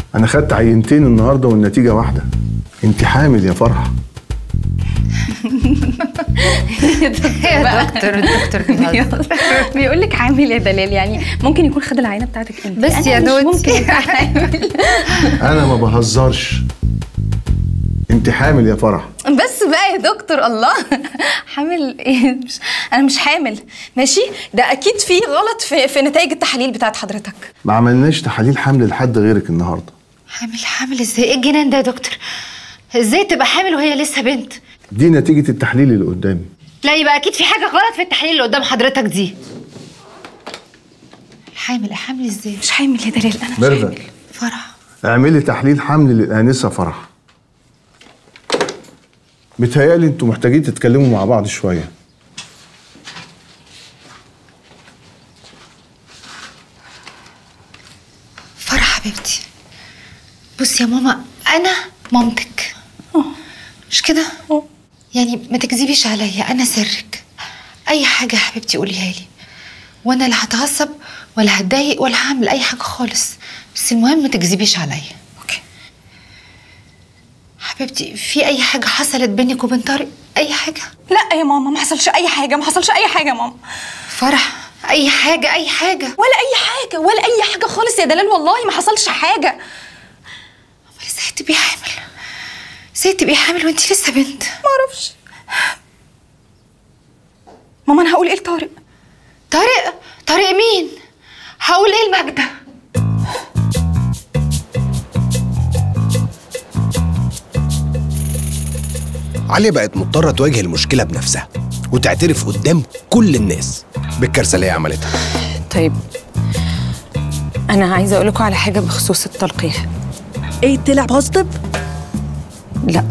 انا خدت عينتين النهارده والنتيجه واحده انت حامل يا فرح يا دكتور الدكتور بيهزر بيقول لك حامل يا دلال يعني ممكن يكون خد العينه بتاعتك انت بس أنا يا مش دوت. ممكن يبقى حامل انا ما بهزرش انت حامل يا فرح بس بقى يا دكتور الله حامل ايه مش انا مش حامل ماشي ده اكيد في غلط في في نتائج التحاليل بتاعت حضرتك ما عملناش تحاليل حمل لحد غيرك النهارده حامل حامل ازاي ايه الجنان ده يا دكتور ازاي تبقى حامل وهي لسه بنت دي نتيجه التحليل اللي قدامي لا يبقى اكيد في حاجه غلط في التحليل اللي قدام حضرتك دي حامل حامل ازاي مش حامل يا دلال انا مش ميرفت حامل فرح اعملي تحليل حمل للانسه فرح متهيألي انتوا محتاجين تتكلموا مع بعض شويه فرح حبيبتي بصي يا ماما انا مامتك مش كده يعني ما تكذبيش عليا انا سرك اي حاجه يا حبيبتي قوليها لي وانا لا هتعصب ولا هتضايق ولا هعمل اي حاجه خالص بس المهم ما تكذبيش عليا اوكي حبيبتي في اي حاجه حصلت بينك وبين طارق اي حاجه لا يا ماما ما حصلش اي حاجه ما حصلش اي حاجه يا ماما فرح اي حاجه اي حاجه ولا اي حاجه ولا اي حاجه خالص يا دلال والله ما حصلش حاجه امال ازاي تبقي حامل ازاي تبقي حامل وانت لسه بنت ما اعرفش ماما انا هقول ايه لطارق طارق طارق مين هقول ايه المجدة عليا بقت مضطرة تواجه المشكلة بنفسها وتعترف قدام كل الناس بالكارثة اللي هي عملتها طيب انا عايزه اقول لكم على حاجه بخصوص التلقيح ايه طلع بوزيتيف لا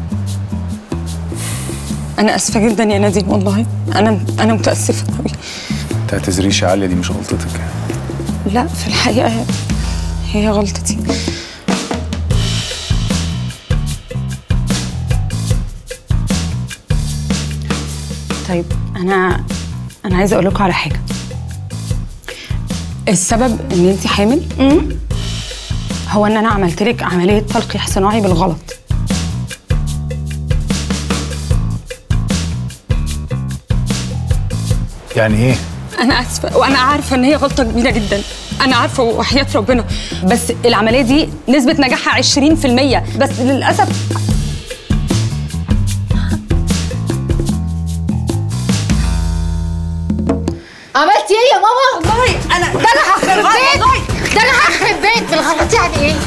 انا اسفه جدا يا نادين والله انا انا متاسفه قوي تعتذريش يا عالية دي مش غلطتك لا في الحقيقه هي غلطتي طيب انا انا عايزه اقول لكم على حاجه السبب ان انت حامل هو ان انا عملت لك عمليه تلقيح صناعي بالغلط يعني ايه؟ انا اسفه وانا عارفه ان هي غلطه كبيره جدا انا عارفه وحياه ربنا بس العمليه دي نسبه نجاحها 20% بس للاسف عملتي ايه يا ماما والله انا ده انا هخرب بيت ده انا هخرب بيت بالغلط يعني ايه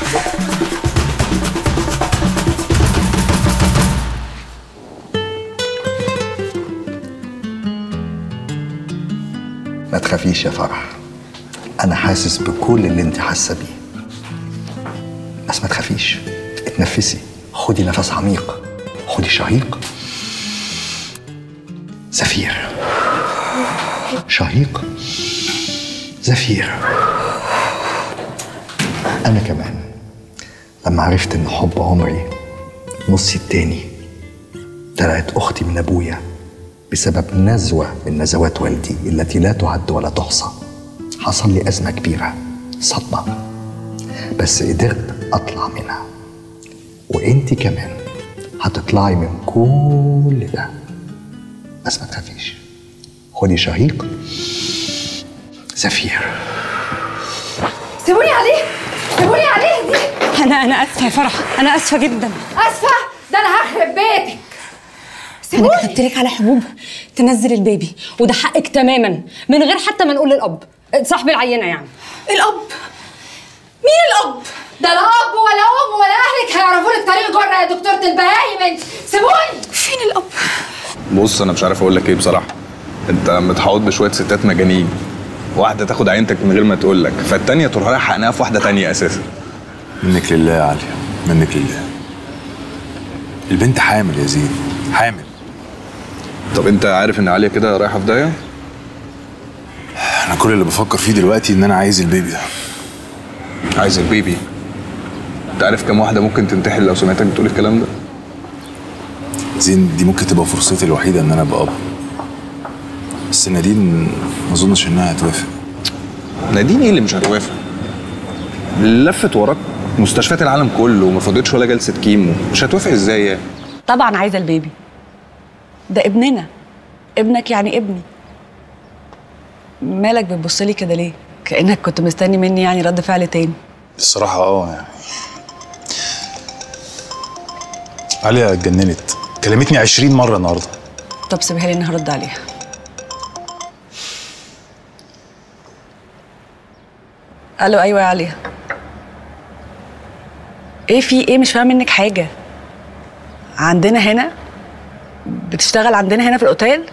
ما تخافيش يا فرح انا حاسس بكل اللي انت حاسه بيه بس ما تخافيش اتنفسي خدي نفس عميق خدي شهيق زفير شهيق زفير انا كمان لما عرفت ان حب عمري نصي التاني طلعت اختي من ابويا بسبب نزوة من نزوات والدي التي لا تعد ولا تحصى حصل لي أزمة كبيرة صدمة بس قدرت أطلع منها وإنتي كمان هتطلعي من كل ده بس ما تخافيش خدي شهيق زفير سيبوني عليه سيبوني عليه دي انا انا اسفه يا فرح انا اسفه جدا اسفه ده انا هخرب بيتك انا كتبت لك على حبوب تنزل البيبي وده حقك تماما من غير حتى ما نقول للاب صاحب العينه يعني الاب مين الاب ده لا اب ولا ام ولا اهلك هيعرفوا لك طريق جره يا دكتوره البهايم انت سيبوني فين الاب بص انا مش عارف اقول لك ايه بصراحة انت متحوط بشوية ستات مجانين واحدة تاخد عينتك من غير ما تقول لك فالتانية تروح رايح حقنها في واحدة تانية اساسا منك لله يا علي منك لله البنت حامل يا زين حامل طب انت عارف ان عالية كده رايحة في داهية؟ انا كل اللي بفكر فيه دلوقتي ان انا عايز البيبي ده عايز البيبي انت عارف كام واحدة ممكن تنتحر لو سمعتك بتقول الكلام ده؟ زين دي ممكن تبقى فرصتي الوحيده ان انا ابقى اب بس نادين ما اظنش انها هتوافق نادين ايه اللي مش هتوافق؟ لفت وراك مستشفيات العالم كله وما فضيتش ولا جلسه كيمو مش هتوافق ازاي يعني طبعا عايزه البيبي ده ابننا ابنك يعني ابني مالك بتبصلي كده ليه كانك كنت مستني مني يعني رد فعل تاني الصراحه اه يعني عليا اتجننت كلمتني 20 مره النهارده طب سيبها لي انا هرد عليها الو ايوه يا عليا ايه في ايه مش فاهمه منك حاجه عندنا هنا بتشتغل عندنا هنا في الاوتيل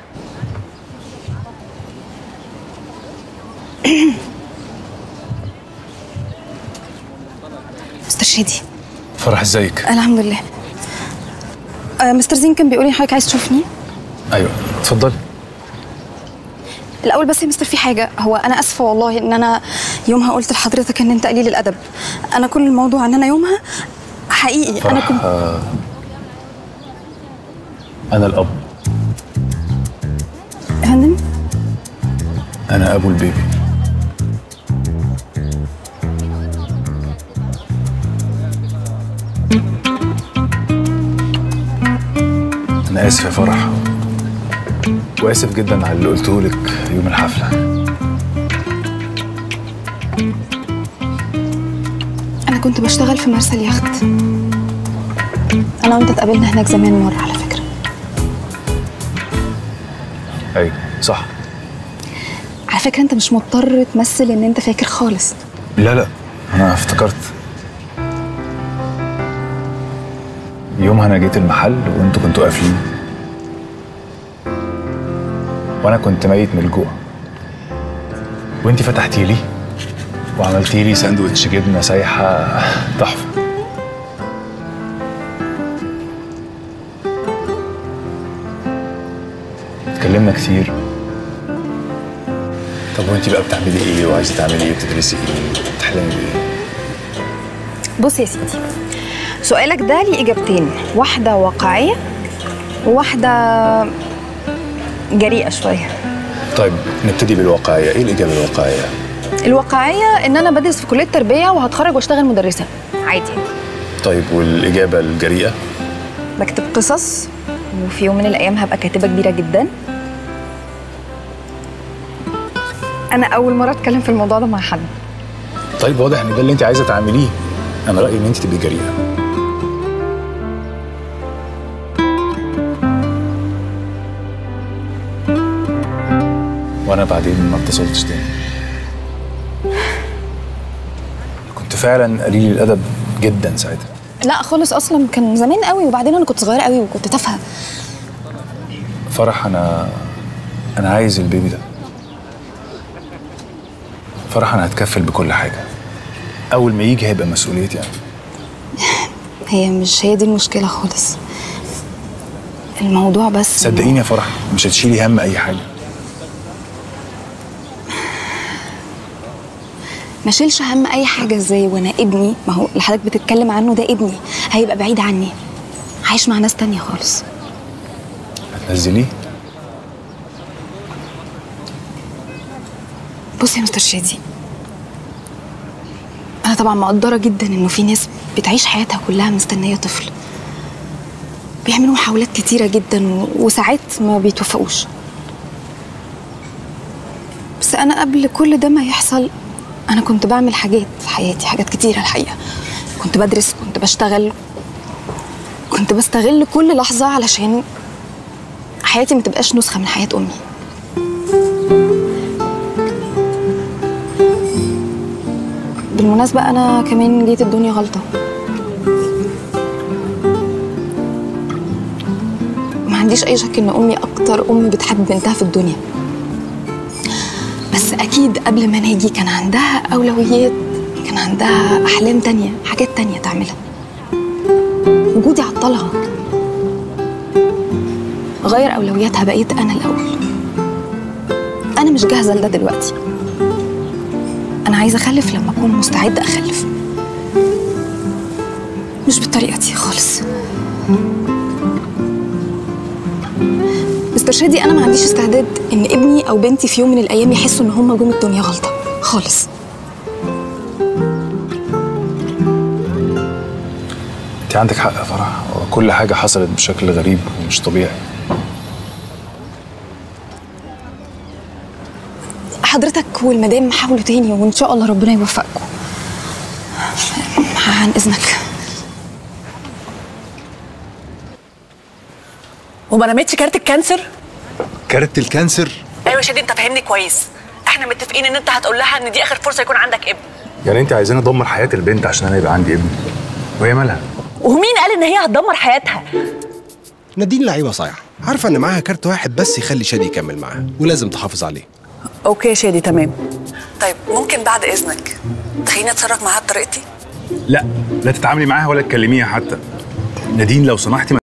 مستر شادي فرح ازيك الحمد لله آه مستر زين كان بيقول لي حضرتك عايز تشوفني ايوه اتفضلي الاول بس يا مستر في حاجه هو انا اسفه والله ان انا يومها قلت لحضرتك ان انت قليل الادب انا كل الموضوع ان انا يومها حقيقي انا فرح كنت آه، انا الاب يا فندم انا ابو البيبي انا اسف يا فرح واسف جدا على اللي قلته لك يوم الحفله انا كنت بشتغل في مرسى اليخت انا وانت اتقابلنا هناك زمان مره على فكره ايوه صح على فكره انت مش مضطر تمثل ان انت فاكر خالص لا لا انا افتكرت يومها انا جيت المحل وانتوا كنتوا قافلين وانا كنت ميت من الجوع وانتي فتحتي لي وعملتي لي ساندوتش جبنه سايحه تحفه اتكلمنا كتير طب وانتي بقى بتعملي ايه وعايزه تعملي ايه بتدرسي ايه بتحلمي بايه بص يا سيدي سؤالك ده ليه اجابتين واحده واقعيه وواحده جريئه شويه طيب نبتدي بالواقعيه ايه الاجابه الواقعيه الواقعيه ان انا بدرس في كليه تربيه وهتخرج واشتغل مدرسه عادي طيب والاجابه الجريئه بكتب قصص وفي يوم من الايام هبقى كاتبه كبيره جدا انا اول مره اتكلم في الموضوع ده مع حد طيب واضح ان ده اللي انت عايزه تعمليه انا رايي ان انت تبقي جريئه وانا بعدين ما اتصلتش تاني كنت فعلا قليل الادب جدا ساعتها لا خالص اصلا كان زمان قوي وبعدين انا كنت صغيره قوي وكنت تافهه فرح انا انا عايز البيبي ده فرح انا هتكفل بكل حاجه اول ما يجي هيبقى مسؤوليتي انا هي مش هي دي المشكله خالص الموضوع بس إنه- صدقيني يا فرح مش هتشيلي هم اي حاجه ما شيلش هم اي حاجه ازاي وانا ابني ما هو اللي حضرتك بتتكلم عنه ده ابني هيبقى بعيد عني عايش مع ناس تانية خالص هتنزليه بص يا مستر شادي انا طبعا مقدره جدا انه في ناس بتعيش حياتها كلها مستنيه طفل بيعملوا محاولات كتيره جدا و- وساعات ما بيتوفقوش بس انا قبل كل ده ما يحصل انا كنت بعمل حاجات في حياتي حاجات كتيره الحقيقه كنت بدرس كنت بشتغل كنت بستغل كل لحظه علشان حياتي ما تبقاش نسخه من حياه امي بالمناسبة أنا كمان جيت الدنيا غلطة ما عنديش أي شك إن أمي أكتر أم بتحب بنتها في الدنيا بس أكيد قبل ما ناجي كان عندها أولويات كان عندها أحلام تانية حاجات تانية تعملها وجودي عطلها غير أولوياتها بقيت أنا الأول أنا مش جاهزة لده دلوقتي أنا عايزة أخلف لما أكون مستعدة أخلف مش بالطريقة دي خالص مستر شادي أنا ما عنديش استعداد إن ابني أو بنتي في يوم من الأيام يحسوا إن هم جم الدنيا غلطة خالص انت عندك حق يا فرح كل حاجه حصلت بشكل غريب ومش طبيعي حضرتك والمدام حاولوا تاني وان شاء الله ربنا يوفقكم عن اذنك وما رميتش كارت الكانسر كارت الكانسر ايوه يا شادي انت فاهمني كويس احنا متفقين ان انت هتقول لها ان دي اخر فرصه يكون عندك ابن يعني انت عايزين ادمر حياه البنت عشان انا يبقى عندي ابن وهي مالها ومين قال ان هي هتدمر حياتها نادين لعيبه صايعه عارفه ان معاها كارت واحد بس يخلي شادي يكمل معاها ولازم تحافظ عليه اوكي يا شادي تمام طيب ممكن بعد اذنك تخليني اتصرف معاها بطريقتي لا لا تتعاملي معاها ولا تكلميها حتى نادين لو سمحتي